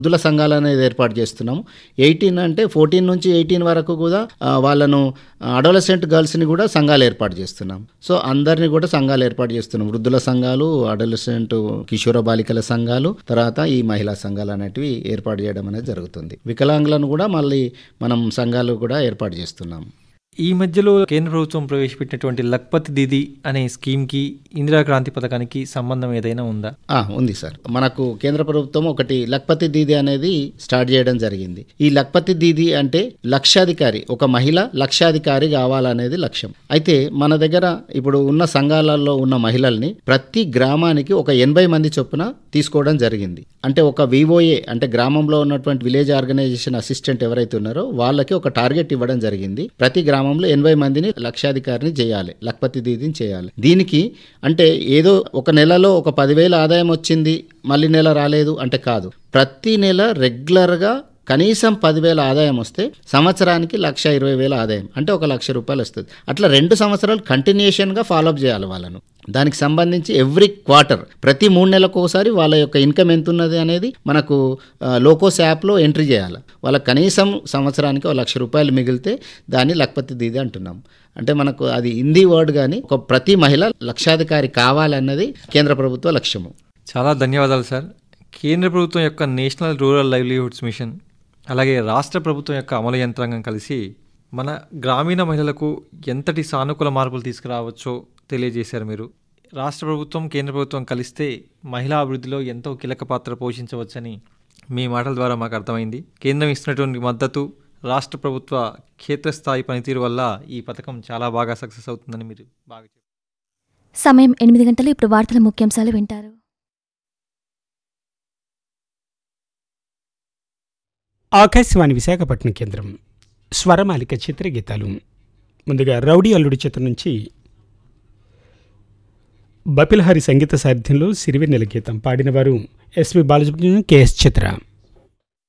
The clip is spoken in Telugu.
వృద్ధుల సంఘాలు అనేది ఏర్పాటు చేస్తున్నాము ఎయిటీన్ అంటే ఫోర్టీన్ నుంచి ఎయిటీన్ వరకు కూడా ఆ, వాళ్ళను అడోలసెంట్ గర్ల్స్ని కూడా సంఘాలు ఏర్పాటు చేస్తున్నాం సో అందరిని కూడా సంఘాలు ఏర్పాటు చేస్తున్నాం వృద్ధుల సంఘాలు అడోలసెంట్ కిషోర బాలికల సంఘాలు తర్వాత ఈ మహిళా సంఘాలు అనేటివి ఏర్పాటు చేయడం అనేది జరుగుతుంది వికలాంగులను కూడా మళ్ళీ మనం సంఘాలు కూడా ఏర్పాటు చేస్తున్నాం ఈ మధ్యలో కేంద్ర ప్రభుత్వం ప్రవేశపెట్టినటువంటి లక్పతి దీది అనే స్కీమ్కి ఇందిరా క్రాంతి పథకానికి సంబంధం ఏదైనా ఉందా ఆ, ఉంది సార్ మనకు కేంద్ర ప్రభుత్వం ఒకటి లక్పతి దీది అనేది స్టార్ట్ చేయడం జరిగింది ఈ లక్పతి దీది అంటే లక్షాధికారి ఒక మహిళ లక్షాధికారి కావాలనేది లక్ష్యం అయితే మన దగ్గర ఇప్పుడు ఉన్న సంఘాలలో ఉన్న మహిళల్ని ప్రతి గ్రామానికి ఒక ఎనభై మంది చొప్పున తీసుకోవడం జరిగింది అంటే ఒక వివోఏ అంటే గ్రామంలో ఉన్నటువంటి విలేజ్ ఆర్గనైజేషన్ అసిస్టెంట్ ఎవరైతే ఉన్నారో వాళ్ళకి ఒక టార్గెట్ ఇవ్వడం జరిగింది ప్రతి గ్రామంలో ఎనభై మందిని లక్షాధికారిని చేయాలి లక్పతి దీదిని చేయాలి దీనికి అంటే ఏదో ఒక నెలలో ఒక పదివేల ఆదాయం వచ్చింది మళ్ళీ నెల రాలేదు అంటే కాదు ప్రతి నెల రెగ్యులర్గా కనీసం పదివేల ఆదాయం వస్తే సంవత్సరానికి లక్ష ఇరవై వేల ఆదాయం అంటే ఒక లక్ష రూపాయలు వస్తుంది అట్లా రెండు సంవత్సరాలు కంటిన్యూషన్గా ఫాలోఅప్ చేయాలి వాళ్ళను దానికి సంబంధించి ఎవ్రీ క్వార్టర్ ప్రతి మూడు నెలలకు ఒకసారి వాళ్ళ యొక్క ఇన్కమ్ ఎంత ఉన్నది అనేది మనకు ఆ, లోకోస్ యాప్లో ఎంట్రీ చేయాలి వాళ్ళకి కనీసం సంవత్సరానికి ఒక లక్ష రూపాయలు మిగిలితే దాన్ని లక్పతి దీది అంటున్నాం అంటే మనకు అది హిందీ వర్డ్ కానీ ఒక ప్రతి మహిళ లక్షాధికారి కావాలన్నది కేంద్ర ప్రభుత్వ లక్ష్యము చాలా ధన్యవాదాలు సార్ కేంద్ర ప్రభుత్వం యొక్క నేషనల్ రూరల్ లైవ్లీహుడ్స్ మిషన్ అలాగే రాష్ట్ర ప్రభుత్వం యొక్క అమలు యంత్రాంగం కలిసి మన గ్రామీణ మహిళలకు ఎంతటి సానుకూల మార్పులు తీసుకురావచ్చో తెలియజేశారు మీరు రాష్ట్ర ప్రభుత్వం కేంద్ర ప్రభుత్వం కలిస్తే మహిళా అభివృద్ధిలో ఎంతో కీలక పాత్ర పోషించవచ్చని మీ మాటల ద్వారా మాకు అర్థమైంది కేంద్రం ఇస్తున్నటువంటి మద్దతు రాష్ట్ర ప్రభుత్వ క్షేత్రస్థాయి పనితీరు వల్ల ఈ పథకం చాలా బాగా సక్సెస్ అవుతుందని మీరు బాగా చెప్పారు సమయం ఎనిమిది గంటలు ఇప్పుడు వార్తల ముఖ్యాంశాలు వింటారు ఆకాశవాణి విశాఖపట్నం కేంద్రం స్వరమాలిక చిత్రగీతాలు ముందుగా రౌడీ అల్లుడి చిత్రం నుంచి బపిల్హరి సంగీత సారథ్యంలో సిరివెన్నెల గీతం పాడినవారు ఎస్వి బాలసుబ్రహ్మణ్యం కెఎస్ చిత్ర